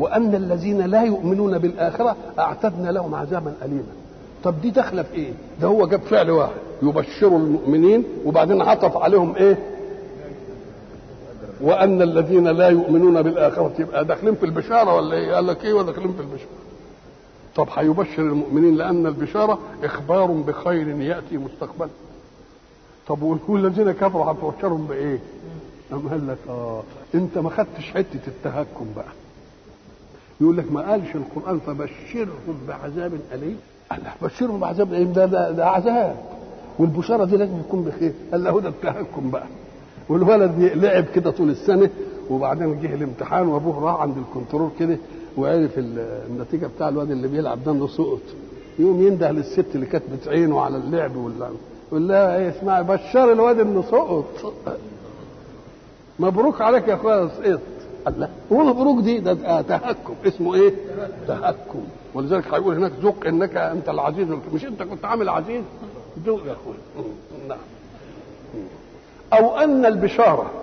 وان الذين لا يؤمنون بالاخره اعتدنا لهم عذابا اليما طب دي داخله في ايه ده هو جاب فعل واحد يبشر المؤمنين وبعدين عطف عليهم ايه وان الذين لا يؤمنون بالاخره يبقى داخلين في البشاره ولا ايه قال لك ايه وداخلين في البشاره طب هيبشر المؤمنين لان البشاره اخبار بخير ياتي مستقبلا طب والذين كفروا هتبشرهم بايه أم قال لك اه انت ما خدتش حته التهكم بقى يقول لك ما قالش القران فبشرهم بعذاب اليم قال بشرهم بعذاب اليم ده, ده, ده عذاب والبشاره دي لازم يكون بخير قال له ده التهكم بقى والولد لعب كده طول السنه وبعدين جه الامتحان وابوه راح عند الكنترول كده وعرف النتيجه بتاع الواد اللي بيلعب ده انه سقط يقوم ينده للست اللي كانت بتعينه على اللعب واللعب يقول لها ايه اسمعي بشر الواد انه سقط مبروك عليك يا اخويا سقطت الله هو مبروك دي ده تهكم اسمه ايه؟ تهكم ولذلك هيقول هناك ذق انك انت العزيز مش انت كنت عامل عزيز ذق يا اخويا نعم او ان البشاره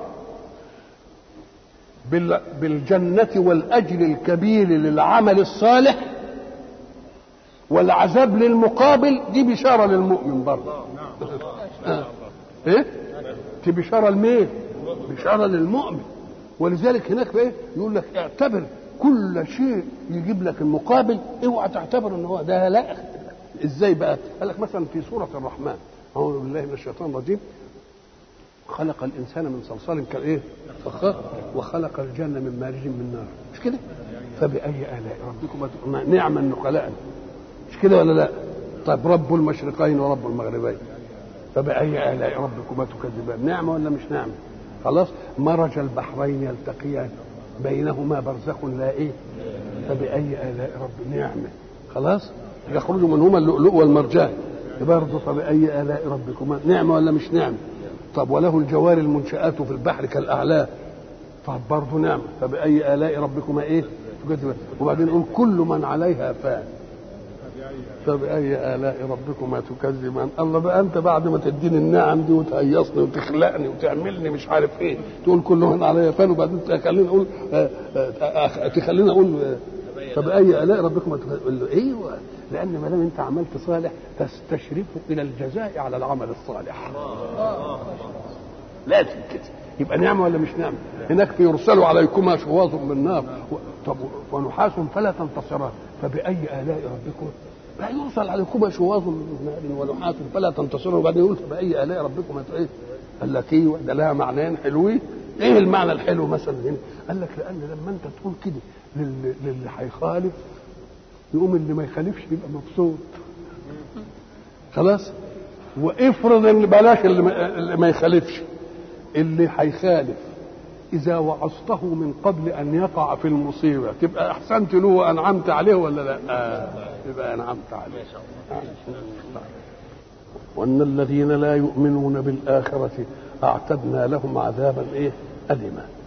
بالجنة والأجر الكبير للعمل الصالح والعذاب للمقابل دي بشارة للمؤمن برضه آه. ايه دي بشارة لمين بشارة للمؤمن ولذلك هناك ايه يقول لك اعتبر كل شيء يجيب لك المقابل اوعى تعتبر ان هو ده لا ازاي بقى قال لك مثلا في سورة الرحمن أعوذ بالله من الشيطان الرجيم خلق الانسان من صلصال كالايه فخار وخلق الجنه من مارج من نار مش كده فباي الاء ربكما نعم النقلاء مش كده ولا لا طيب رب المشرقين ورب المغربين فباي الاء ربكما تكذبان نعمه ولا مش نعمه خلاص مرج البحرين يلتقيان بينهما برزخ لا ايه فباي الاء رب نعمه خلاص يخرج منهما اللؤلؤ والمرجان برضه فباي الاء ربكما نعمه ولا مش نعمه طب وله الجوار المنشآت في البحر كالأعلام طب برضه نعمة فبأي آلاء ربكما إيه وبعدين نقول كل من عليها فان فبأي آلاء ربكما تكذبان الله بقى أنت بعد ما تديني النعم دي وتهيصني وتخلقني وتعملني مش عارف إيه تقول كل من عليها فان وبعدين تخليني أقول تخليني أقول فبأي آلاء ربكما تكذبان أيوه لأن ما دام أنت عملت صالح تستشرفه إلى الجزاء على العمل الصالح لازم كده يبقى نعمة ولا مش نعمة هناك في يرسل عليكما شواظ من نار طب ونحاس فلا تنتصران فبأي آلاء ربكما لا يرسل عليكما شواظ من نار ونحاس فلا تنتصران وبعدين يقول فبأي آلاء ربكما ايه قال لك ايه ده لها معنيين حلوين ايه المعنى الحلو مثلا هنا قال لك لان لما انت تقول كده للي هيخالف يقوم اللي ما يخالفش يبقى مبسوط خلاص وافرض ان بلاش اللي ما يخالفش اللي هيخالف اذا وعظته من قبل ان يقع في المصيبه تبقى احسنت له وانعمت عليه ولا لا آه. يبقى انعمت عليه آه. وان الذين لا يؤمنون بالاخره اعتدنا لهم عذابا ايه الما